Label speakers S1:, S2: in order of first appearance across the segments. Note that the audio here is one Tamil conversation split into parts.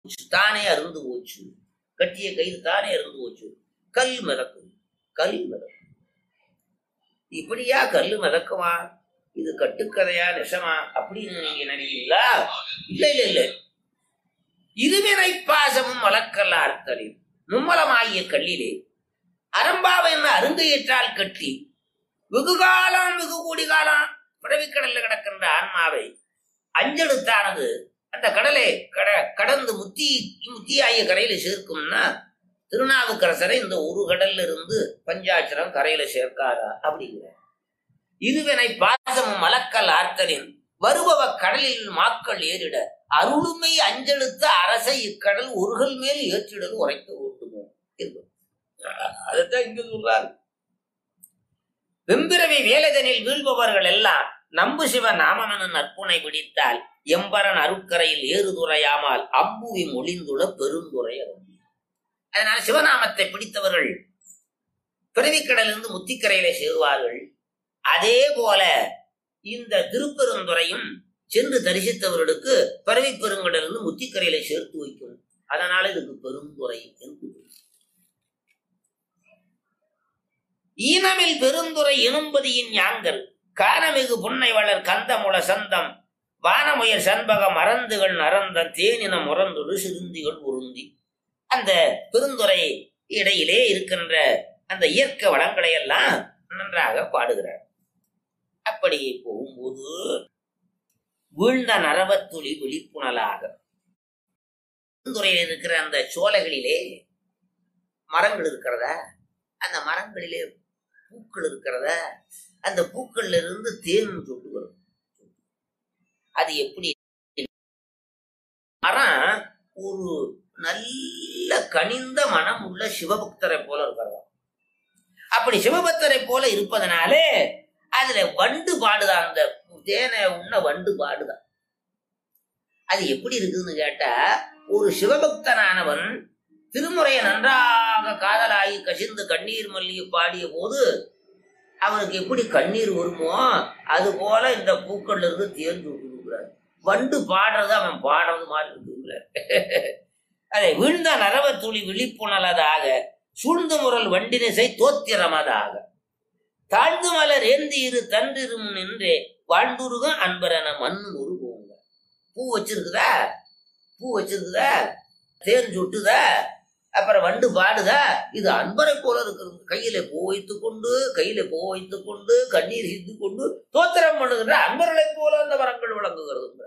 S1: தானே அருந்து போச்சு கட்டிய கயிறு தானே அருந்து போச்சு கல் மிதக்கும் கல் மிதக்கும் இப்படியா கல்லு மிதக்குமா இது கட்டுக்கதையா நெசமா அப்படின்னு நீங்க நினைக்கிறீங்களா இல்ல இல்ல இல்ல இருவினை பாசமும் வளர்க்கல்ல அர்த்தலில் மும்மலமாகிய கல்லிலே அரம்பாவை என்ன அருங்கையற்றால் கட்டி வெகு காலம் வெகு கோடி காலம் பிறவிக்கடல்ல கிடக்கின்ற ஆன்மாவை அஞ்செழுத்தானது அந்த கடலை கட கடந்து முத்தி முத்தியாகிய கரையில சேர்க்கும்னா திருநாவுக்கரசரை இந்த ஒரு கடல்ல இருந்து பஞ்சாட்சரம் கரையில சேர்க்காதா அப்படிங்கிற இருவினை பாசமும் மலக்கல் ஆர்த்தலின் வருபவ கடலில் மாக்கள் ஏறிட அருளுமை அஞ்செழுத்த அரசை இக்கடல் ஒருகள் மேல் ஏற்றிடல் உரைத்து ஓட்டுமோ என்பது அதைத்தான் இங்க சொல்றாரு வெம்பிரவி வேலைதனில் வீழ்பவர்கள் எல்லாம் நம்பு சிவ நாமமென நற்புனை பிடித்தால் எம்பரன் அருட்கரையில் ஏறுதுறையாமல் அம்புவி மொழிந்துள்ள பெருந்துரை அரும்பி அதனால சிவநாமத்தை பிடித்தவர்கள் பிறவிக்கடலிருந்து முத்திக்கரையில சேருவார்கள் அதே போல இந்த திருப்பெருந்துறையும் சென்று தரிசித்தவர்களுக்கு பரவி பெருங்கடலிருந்து முத்திக்கரையில சேர்த்து வைக்கும் அதனால இதுக்கு பெருந்துறை என்று பெயர். ஈனமில் பெருந்துறை எனும்பதியின் யாங்கல் கானமிகு புன்னை வளர் கந்தமுள சந்தம் வானமுயர் சண்பக மறந்துகள் நரந்தன் தேனின முரந்தொடு சிறுந்திகள் உருந்தி அந்த பெருந்துறை இடையிலே இருக்கின்ற அந்த இயற்கை வளங்களை எல்லாம் நன்றாக பாடுகிறார் அப்படி போகும்போது வீழ்ந்த நரவத்துளி விழிப்புணலாக பெருந்துறையில் இருக்கிற அந்த சோலைகளிலே மரங்கள் இருக்கிறதா அந்த மரங்களிலே பூக்கள் இருக்கிறதா அந்த பூக்கள்ல இருந்து தேன் சொட்டு வரும் அது எப்படி மரம் ஒரு நல்ல கனிந்த மனம் உள்ள சிவபக்தரை போல இருக்கிறதா அப்படி சிவபக்தரை போல இருப்பதனாலே அதுல வண்டு பாடுதான் அந்த தேனை உண்ண வண்டு பாடுதான் அது எப்படி இருக்குதுன்னு கேட்டா ஒரு சிவபக்தனானவன் திருமுறையை நன்றாக காதலாகி கசிந்து கண்ணீர் மல்லிகை பாடிய போது அவனுக்கு எப்படி கண்ணீர் வருமோ அது போல இந்த பூக்கள்ல இருந்து தேர்ந்து விட்டுருக்கிறார் வண்டு பாடுறது அவன் பாடுறது மாதிரி இருக்குங்கிறார் அதை விழுந்த நரவ துளி விழிப்புணலதாக சூழ்ந்து முரல் வண்டினிசை தோத்திரமதாக தாழ்ந்து மலர் ஏந்தி இரு தன்றிரும் நின்றே வாழ்ந்துருக அன்பரன மண்ணு உருகுங்க பூ வச்சிருக்குதா பூ வச்சிருக்குதா தேன் சுட்டுதா அப்புறம் வண்டு பாடுதா இது அன்பரை போல இருக்கிறது கையில பூ வைத்துக் கொண்டு கையில பூ வைத்துக் கொண்டு கண்ணீர் சிந்து கொண்டு தோத்திரம் பண்ணுகின்ற அன்பர்களை போல அந்த வரங்கள் விளங்குகிறது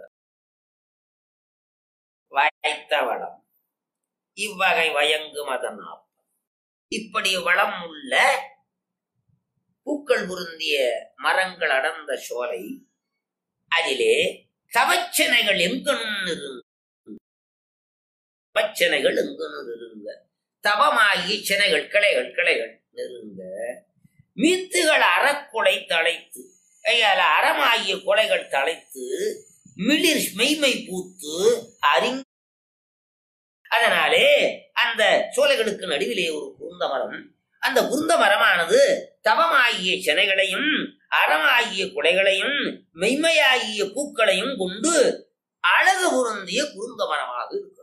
S1: வாய்த்த வளம் இவ்வகை வயங்கும் அதனால் இப்படி வளம் உள்ள பூக்கள் பொருந்திய மரங்கள் அடர்ந்த சோலை அதிலே தவச்சனைகள் எங்கனும் இருங்க தவச்சனைகள் எங்கனும் இருங்க தவமாகி சினைகள் கிளைகள் கிளைகள் நெருங்க மீத்துகள் அறக்குலை தழைத்து கையால அறமாகிய கொலைகள் தழைத்து மிளிர் மெய்மை பூத்து அறிங் அதனாலே அந்த சோலைகளுக்கு நடுவிலே ஒரு குருந்த மரம் அந்த குருந்த மரமானது தவமாகிய செனைகளையும் அறமாகிய குலைகளையும் மெய்மையாகிய பூக்களையும் கொண்டு அழகு பொருந்திய குருந்த மரமாக இருக்கிறது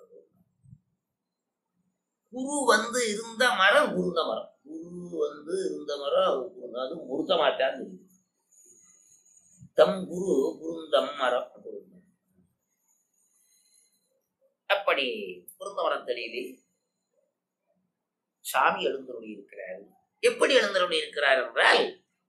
S1: குரு வந்து இருந்த மரம் குருந்த மரம் குரு வந்து இருந்த மரம் குருந்த- அது முருத்த மாட்டான்னு இருக்கு. தம் குரு குருந்தம் மரம் குருந்தம். அப்படி குருந்த மரத்தடியிலே சாமி எழுந்தருளி இருக்கிறார் எப்படி எழுந்தருளி இருக்கிறார் என்றால்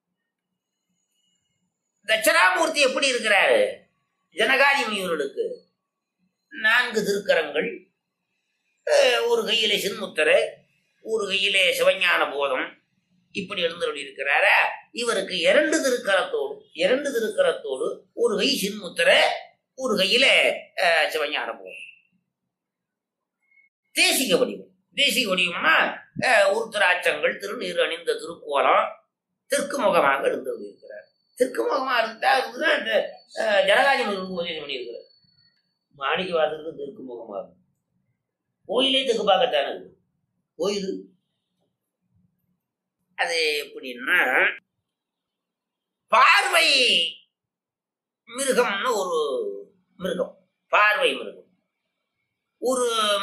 S1: தட்சணாமூர்த்தி எப்படி இருக்கிறாரு ஜனகாதி முனிவர்களுக்கு நான்கு திருக்கரங்கள் அஹ், ஒரு கையிலே சின்முத்தரை ஒரு கையிலே சிவஞான போதம் இப்படி எழுந்தருளி இருக்கிறாரா இவருக்கு இரண்டு திருக்கரத்தோடு இரண்டு திருக்கரத்தோடு ஒரு கை சின்முத்திரை ஒரு கையில அஹ், சிவஞான போதம் தேசிக வடிவம் தேசிக வடிவம்னா அஹ், உருத்திராட்சங்கள் திருநீர் அணிந்த திருக்கோலம் தெற்கு முகமாக எழுந்தருளி இருக்கிறார் தெற்கு முகமா இருந்தா இருந்துதான் இந்த அஹ், ஜனகாதி முருகனுக்கு உபதேசம் பண்ணியிருக்கிறார் மாணிக்க வாசலுக்கு தெற்கு முகமா இருக்கும் கோயிலே தெற்கு பார்க்கத்தானே இருக்கு கோயில் அது எப்படின்னா பார்வை மிருகம்னு ஒரு மிருகம் பார்வை மிருகம் ஒரு